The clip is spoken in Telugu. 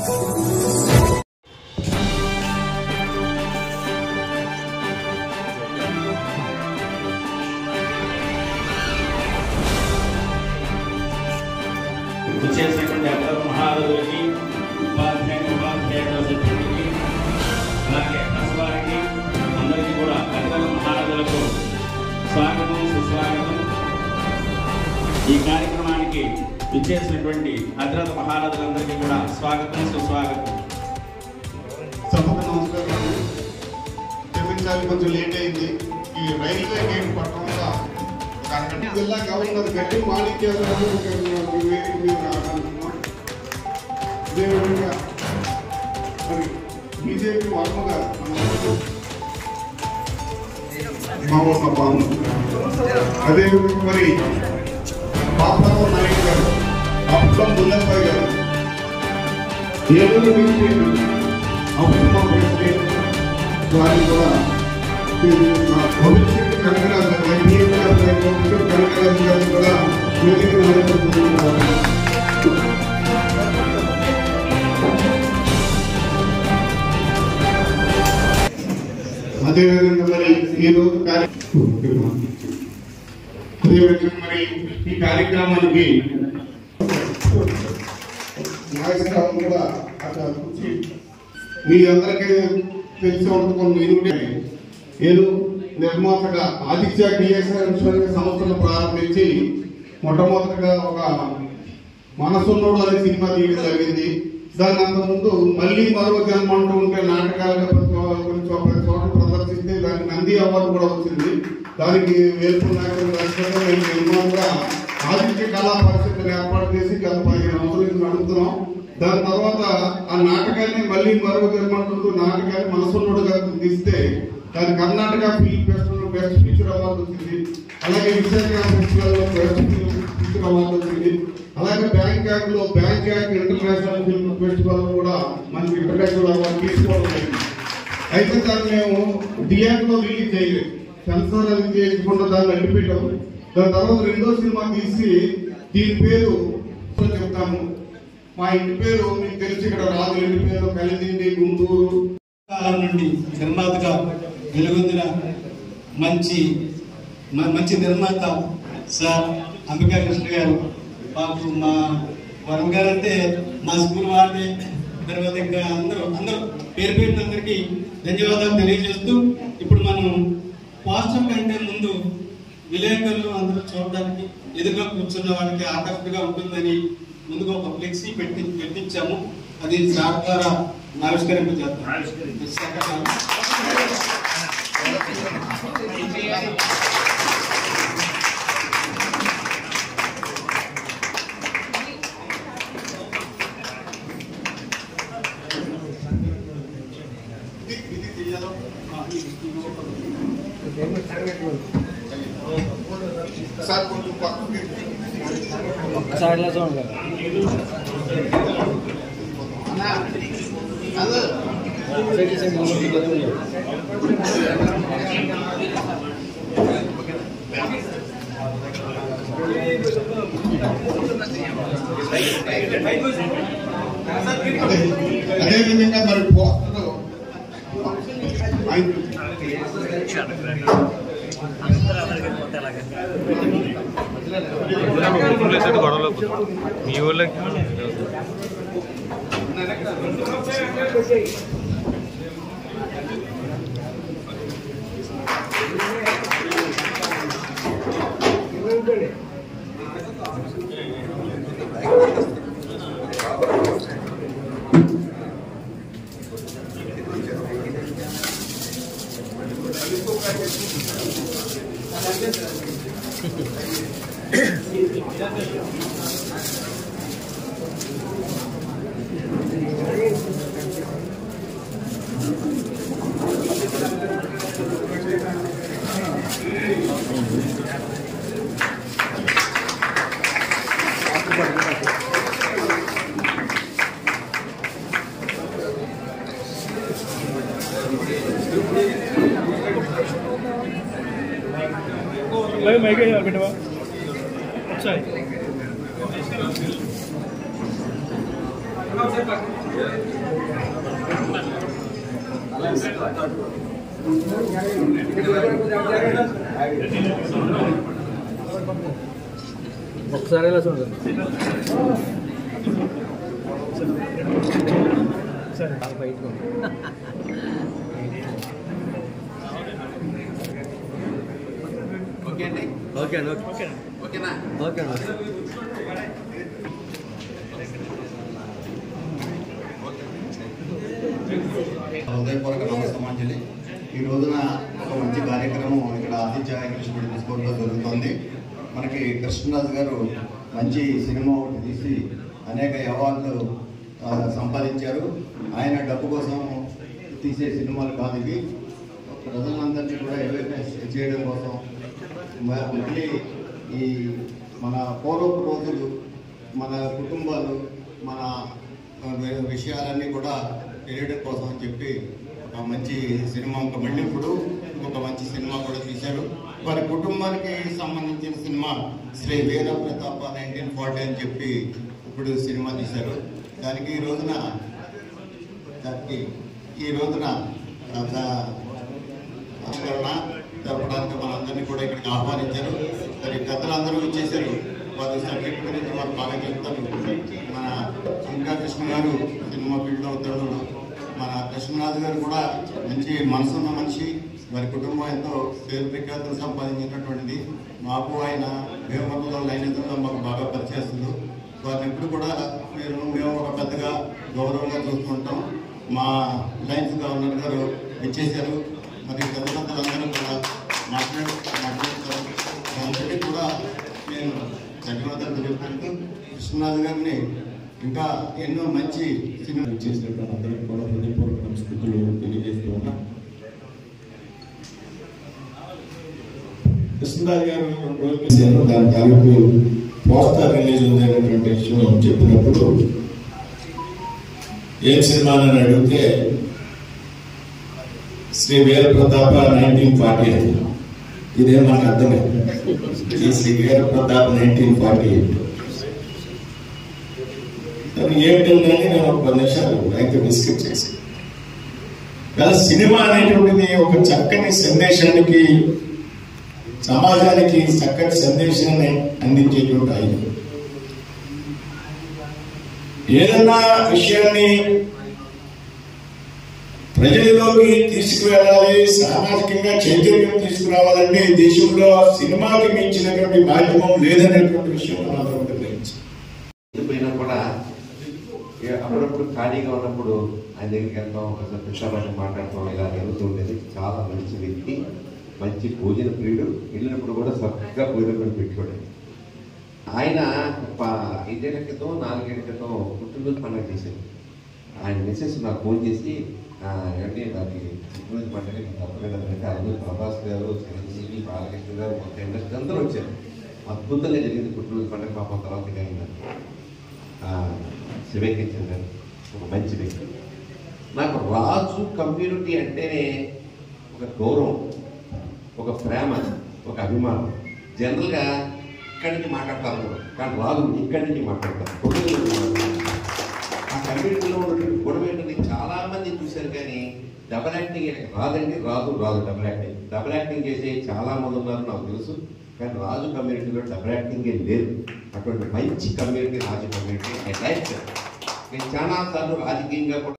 చేసినటువంటి అగ్ర మహారాజులకి ఉపాధ్యాయులు ఉపాధ్యాయుల సిబ్బందికి అలాగే ప్రెస్ వారికి అందరికీ కూడా అగ్ర మహారాజులకు స్వాగతం సుస్వాగతం ఈ కార్యక్రమానికి విచ్చేసినటువంటి అగ్రత మహారాజులందరికీ కూడా స్వాగతం సుస్వాగతం సభకు నమస్కారం క్షమించాలి కొంచెం లేట్ అయింది ఈ రైల్వే గేట్ పట్టడం వల్ల ఒక అరగంట జిల్లా గవర్నర్ గట్టి మాణిక్యాలను వేదిక మీద రావాలనుకున్నాం అదేవిధంగా మరి బీజేపీ వర్మ గారు మన ఊరు మా ఊర్లో బాను అదేవిధంగా మరి పాపారావు నాయుడు గారు అప్పం బుల్లెబ్బాయి గారు ఏలూరు నుంచి అప్పుడు మా ప్రెసిడెంట్ వారిని కూడా మా భవిష్యత్తు కనకరాజు వైద్య భవిష్యత్తు కనకరాజు గారిని కూడా వేదిక నాయకులు అదేవిధంగా మరి ఈ రోజు కార్యక్రమం అదేవిధంగా మరి ఈ కార్యక్రమానికి నాగేశ్వరరావు కూడా అక్కడ కూర్చి మీ అందరికీ తెలిసి ఉంటుంది నేను నేను నిర్మాతగా ఆదిత్య క్రియేషన్ ఇన్సూరెన్స్ సంస్థను ప్రారంభించి మొట్టమొదటిగా ఒక మనసున్నోడు అనే సినిమా తీయడం జరిగింది దాని అంతకుముందు మళ్ళీ మరో జన్మ అంటూ ఉంటే నాటకాలుగా ప్రతి చో- కొన్ని చో- ప్రతి చోట ప్రదర్శిస్తే దానికి నంది అవార్డు కూడా వచ్చింది దానికి వేల్పు నాయకులు రచనగా మేము నిర్మాణంగా ఆదిత్య కళా పరిషత్తులు ఏర్పాటు చేసి గత పదిహేను సంవత్సరాల నుంచి నడుపుతున్నాం దాని తర్వాత ఆ నాటకాన్ని మళ్ళీ మరో జన్మంటుంటూ నాటకాన్ని మనసున్నోడు గారికి తీస్తే దాని Karnataka film festival best feature award వచ్చింది అలాగే విశాఖ ఫెస్టివల్ లో బెస్ట్ ఫీచర్ అవార్డు వచ్చింది అలాగే బ్యాంకాక్ లో బ్యాంకాక్ ఇంటర్నేషనల్ ఫిల్మ్ ఫెస్టివల్ లో కూడా మనకి ఇంటర్నేషనల్ అవార్డు తీసుకోవడం జరిగింది అయితే దాన్ని మేము థియేటర్ లో రిలీజ్ చేయలేదు సెన్సార్ అది చేయకుండా దాన్ని అడ్డుపెట్టాము దాని తర్వాత రెండో సినిమా తీసి దీని పేరు చెప్తాము మా ఇంటి పేరు మీకు తెలిసి ఇక్కడ రాదు ఇంటి పేరు కలిదిండి గుంటూరు కాలం నుండి నిర్మాతగా వెలుగొందిన మంచి మ- మంచి నిర్మాత సార్ అంబికా కృష్ణ గారు మాకు మా వరం గారు అంటే మా స్కూల్ వాళ్ళే తర్వాత ఇంకా అందరూ అందరూ పేరు పేరు అందరికీ ధన్యవాదాలు తెలియజేస్తూ ఇప్పుడు మనం పోస్టర్ కంటే ముందు విలేకరులు అందరూ చూడడానికి ఎదురుగా కూర్చున్న వాళ్ళకి ఆకర్షణగా ఉంటుందని ముందుగా ఒక ఫ్లెక్సీ పెట్టి పెట్టించాము అది సార్ ద్వారా ఆవిష్కరింపజేస్తాం సార్ కొంచెం పక్కకి साइडला जाऊन बघा सगळी सगळी అదే అదే విధంగా మరి పోస్టర్ ఆయన గొడవలో మీ ఊళ్ళకి మైకే పెట్టవా వచ్చాయి ఒకసారి ఎలా చూడండి సరే బయటకు ఓకే అండి ఓకే ఓకేనా ఓకే హృదయపూర్వక నమస్కారాంజలి ఈ రోజున ఒక మంచి కార్యక్రమం ఇక్కడ ఆదిత్య ఇంగ్లీష్ మీడియం స్కూల్లో జరుగుతోంది మనకి కృష్ణరాజు గారు మంచి సినిమా ఒకటి తీసి అనేక అవార్డులు ఆ, సంపాదించారు ఆయన డబ్బు కోసం తీసే సినిమాలు కాదు ఇవి ప్రజలందరినీ కూడా అవేర్నెస్ చేయడం కోసం మ- మళ్ళీ ఈ మన పూర్వపు రోజులు మన కుటుంబాలు మన ఆ, వి- విషయాలన్నీ కూడా తెలియడం కోసం అని చెప్పి ఒక మంచి సినిమా ఒక మళ్ళీ ఇప్పుడు ఒక మంచి సినిమా కూడా తీశారు వారి కుటుంబానికి సంబంధించిన cinema Shri Veera Pratapa nineteen forty అని చెప్పి ఇప్పుడు సినిమా తీశారు దానికి ఈ రోజున దానికి ఈ రోజున ఒక ఆవిష్కరణ జరపడానికి మనందరినీ కూడా ఇక్కడికి ఆహ్వానించారు మరి పెద్దలందరూ ఇచ్చేశారు వారి సబ్జెక్ట్ గురించి వారు బాగా చెప్తారు మన ఇంకా కృష్ణ గారు సినిమా ఫీల్డ్లో అవుతాడు మన కృష్ణరాజు గారు కూడా మంచి మనసున్న మనిషి వారి కుటుంబం ఎంతో పేరు ప్రఖ్యాతులు సంపాదించినటువంటిది మాకు ఆయన భీమవరంలో లైనికంలో మాకు బాగా పరిచయస్తుంది వారిని ఎప్పుడు కూడా మీరు మేము ఒక పెద్దగా గౌరవంగా చూసుకుంటాం మా లైన్స్ గవర్నర్ గారు ఇచ్చేశారు మరి పెద్ద పెద్దలందరూ కూడా మాట్లాడు మాట్లాడతారు అందరికీ కూడా నేను ధన్యవాదాలు తెలుపుకుంటూ కృష్ణరాజు గారిని ఇంకా ఎన్నో మంచి సినిమా చేసినటువంటి అందరికీ కూడా హృదయపూర్వక నమస్కృతులు తెలియజేస్తూ ఉన్నా కృష్ణరాజు గారు రెండు రోజులు చేశారు దాని తాలూకు పోస్టర్ రిలీజ్ ఉంది అనేటువంటి విషయం చెప్పినప్పుడు ఏం సినిమా అని అడిగితే Shri Veera Pratapa nineteen forty eight ఇదే మనకు అర్థమైంది ఈ Shri Veera Pratap nineteen forty eight అది ఏమిటంటే నేను ఒక పది నిమిషాలు ఆయనతో డిస్కస్ చేసి కదా సినిమా అనేటువంటిది ఒక చక్కని సందేశానికి సమాజానికి చక్కటి సందేశాన్ని అందించేటువంటి ఆయన ఏదన్నా విషయాన్ని ప్రజలలోకి తీసుకువెళ్ళాలి సామాజికంగా చైతన్యం తీసుకురావాలంటే ఈ దేశంలో సినిమాకి మించినటువంటి మాధ్యమం లేదనేటువంటి విషయం మనందరం గ్రహించాలి పోయినా కూడా ఇక అప్పుడప్పుడు ఖాళీగా ఉన్నప్పుడు ఆయన దగ్గరికి వెళ్తాం ఒకసారి పిచ్చాబాష మాట్లాడతాం ఇలా జరుగుతూ ఉండేది చాలా మంచి వ్యక్తి మంచి భోజన ప్రియుడు వెళ్ళినప్పుడు కూడా చక్కగా భోజనం పెట్టుకోండి ఆయన ప- ఐదేళ్ల క్రితం నాలుగేళ్ల క్రితం పుట్టినరోజు పండుగ చేశారు ఆయన మిస్సెస్ నాకు ఫోన్ చేసి "ఆ, ఏమండి నాకు ఈ పుట్టినరోజు పండుగ మీకు తప్పలేదంటే ఆ రోజు ప్రభాస్ గారు చిరంజీవి బాలకృష్ణ గారు మొత్తం ఇండస్ట్రీ అందరూ వచ్చారు అద్భుతంగా జరిగింది పుట్టినరోజు పండుగ పాపం తర్వాత అయింది శివకించన్ గారు ఒక మంచి వ్యక్తి నాకు రాజు కమ్యూనిటీ అంటేనే ఒక గౌరవం ఒక ప్రేమ ఒక అభిమానం జనరల్గా ఇక్కడి నుంచి మాట్లాడతారు అందరూ. కానీ రాజు ఇక్కడి నుంచి మాట్లాడతారు పొడుగు నుంచి మాట్లాడతారు. ఆ కమ్యూనిటీలో ఉన్నటువంటి గుణం ఏంటంటే చాలా మంది చూశారు కానీ డబల్ యాక్టింగ్ ఈయనకి రాదండి రాదు రాదు డబల్ యాక్టింగ్ డబల్ యాక్టింగ్ చేసే చాలా మంది ఉన్నారు నాకు తెలుసు కానీ రాజు కమ్యూనిటీలో డబల్ యాక్టింగ్ ఏం లేదు అటువంటి మంచి community Raju community I like నేను చాలా సార్లు రాజకీయంగా కూడా